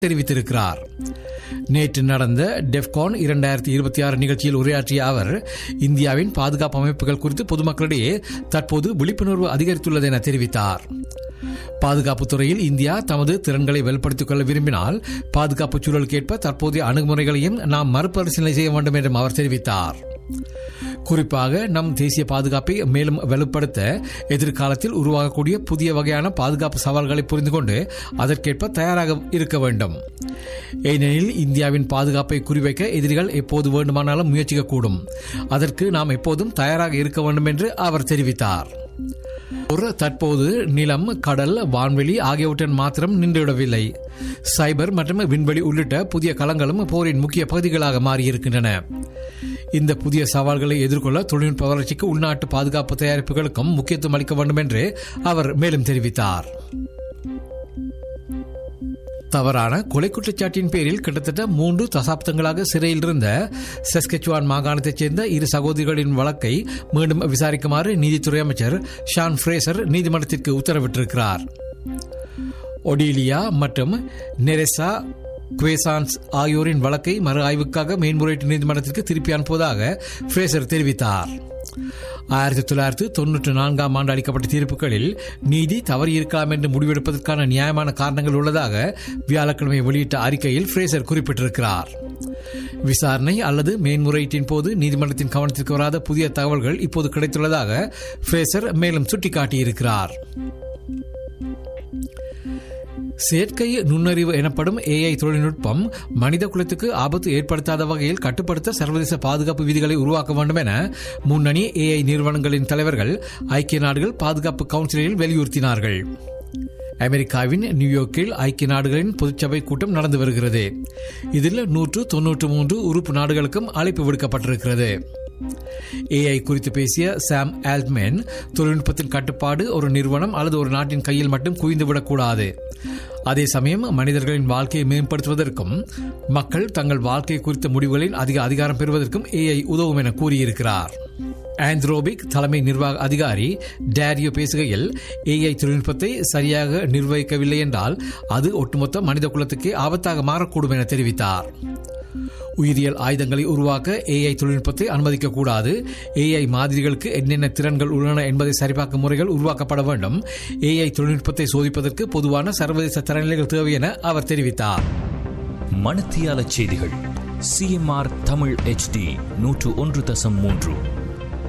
தெரிவித்திருக்கிறார் நேற்று நடந்த டெஃப்கான் இரண்டாயிரத்தி இருபத்தி ஆறு நிகழ்ச்சியில் உரையாற்றிய அவர் இந்தியாவின் பாதுகாப்பு அமைப்புகள் குறித்து பொதுமக்களிடையே தற்போது விழிப்புணர்வு அதிகரித்துள்ளது என தெரிவித்தார் பாதுகாப்பு துறையில் இந்தியா தமது திறன்களை வெளிப்படுத்திக் கொள்ள விரும்பினால் பாதுகாப்பு சூழலுக்கேற்ப தற்போதைய அணுகுமுறைகளையும் நாம் மறுபரிசீலனை செய்ய வேண்டும் என்றும் அவர் தெரிவித்தார் குறிப்பாக நம் தேசிய பாதுகாப்பை மேலும் வலுப்படுத்த எதிர்காலத்தில் உருவாகக்கூடிய புதிய வகையான பாதுகாப்பு சவால்களை புரிந்து கொண்டு அதற்கேற்ப தயாராக இருக்க வேண்டும் ஏனெனில் இந்தியாவின் பாதுகாப்பை குறிவைக்க எதிரிகள் எப்போது வேண்டுமானாலும் முயற்சிக்கக்கூடும் அதற்கு நாம் எப்போதும் தயாராக இருக்க வேண்டும் என்று அவர் தெரிவித்தார் ஒரு தற்போது நிலம் கடல் வான்வெளி ஆகியவற்றின் மாத்திரம் நின்றுவிடவில்லை சைபர் மற்றும் விண்வெளி உள்ளிட்ட புதிய களங்களும் போரின் முக்கிய பகுதிகளாக மாறியிருக்கின்றன இந்த புதிய சவால்களை எதிர்கொள்ள தொழில்நுட்ப வளர்ச்சிக்கு உள்நாட்டு பாதுகாப்பு தயாரிப்புகளுக்கும் முக்கியத்துவம் அளிக்க வேண்டும் என்று அவர் மேலும் தெரிவித்தார் தவறான கொலை குற்றச்சாட்டின் பேரில் கிட்டத்தட்ட மூன்று தசாப்தங்களாக சிறையில் இருந்த செஸ்கெச்சுவான் மாகாணத்தைச் சேர்ந்த இரு சகோதரிகளின் வழக்கை மீண்டும் விசாரிக்குமாறு நீதித்துறை அமைச்சர் ஷான் ஃப்ரேசர் நீதிமன்றத்திற்கு உத்தரவிட்டிருக்கிறார் ஒடிலியா மற்றும் நெரெசா குவேசான்ஸ் ஆகியோரின் வழக்கை மறு ஆய்வுக்காக மேன்முறையீட்டு நீதிமன்றத்திற்கு திருப்பி அனுப்புவதாக ஃப்ரேசர் தெரிவித்தார் ஆயிரத்தி தொள்ளாயிரத்தி தொன்னூற்றி நான்காம் ஆண்டு அளிக்கப்பட்ட தீர்ப்புகளில் நீதி தவறியிருக்கலாம் என்று முடிவெடுப்பதற்கான நியாயமான காரணங்கள் உள்ளதாக வியாழக்கிழமை வெளியிட்ட அறிக்கையில் ஃப்ரேசர் குறிப்பிட்டிருக்கிறார் விசாரணை அல்லது மேன்முறையீட்டின் போது நீதிமன்றத்தின் கவனத்திற்கு வராத புதிய தகவல்கள் இப்போது கிடைத்துள்ளதாக ஃப்ரேசர் மேலும் சுட்டிக்காட்டியிருக்கிறார் செயற்கை நுண்ணறிவு எனப்படும் ஏஐ தொழில்நுட்பம் மனித குலத்துக்கு ஆபத்து ஏற்படுத்தாத வகையில் கட்டுப்படுத்த சர்வதேச பாதுகாப்பு விதிகளை உருவாக்க வேண்டும் என முன்னணி ஏஐ நிறுவனங்களின் தலைவர்கள் ஐக்கிய நாடுகள் பாதுகாப்பு கவுன்சிலில் வலியுறுத்தினார்கள் அமெரிக்காவின் நியூயார்க்கில் ஐக்கிய நாடுகளின் பொதுச்சபை கூட்டம் நடந்து வருகிறது இதில் நூற்று தொன்னூற்று மூன்று உறுப்பு நாடுகளுக்கும் அழைப்பு விடுக்கப்பட்டிருக்கிறது ஏஐ குறித்து பேசிய சாம் ஆல்ட்மேன் தொழில்நுட்பத்தின் கட்டுப்பாடு ஒரு நிறுவனம் அல்லது ஒரு நாட்டின் கையில் மட்டும் குவிந்துவிடக்கூடாது அதே சமயம் மனிதர்களின் வாழ்க்கையை மேம்படுத்துவதற்கும் மக்கள் தங்கள் வாழ்க்கை குறித்த முடிவுகளில் அதிக அதிகாரம் பெறுவதற்கும் ஏஐ உதவும் என கூறியிருக்கிறார் ஆந்த்ரோபிக் தலைமை நிர்வாக அதிகாரி டேரியோ பேசுகையில் ஏஐ தொழில்நுட்பத்தை சரியாக நிர்வகிக்கவில்லை என்றால் அது ஒட்டுமொத்த மனித குலத்துக்கே ஆபத்தாக மாறக்கூடும் என தெரிவித்தார் உயிரியல் ஆயுதங்களை உருவாக்க ஏஐ தொழில்நுட்பத்தை அனுமதிக்கக்கூடாது ஏஐ மாதிரிகளுக்கு என்னென்ன திறன்கள் உள்ளன என்பதை சரிபார்க்கும் முறைகள் உருவாக்கப்பட வேண்டும் ஏஐ தொழில்நுட்பத்தை சோதிப்பதற்கு பொதுவான சர்வதேச தரநிலைகள் தேவை என அவர் தெரிவித்தார் மணத்தியால செய்திகள் சிஎம்ஆர் தமிழ் ஹெச்டி நூற்று ஒன்று தசம் மூன்று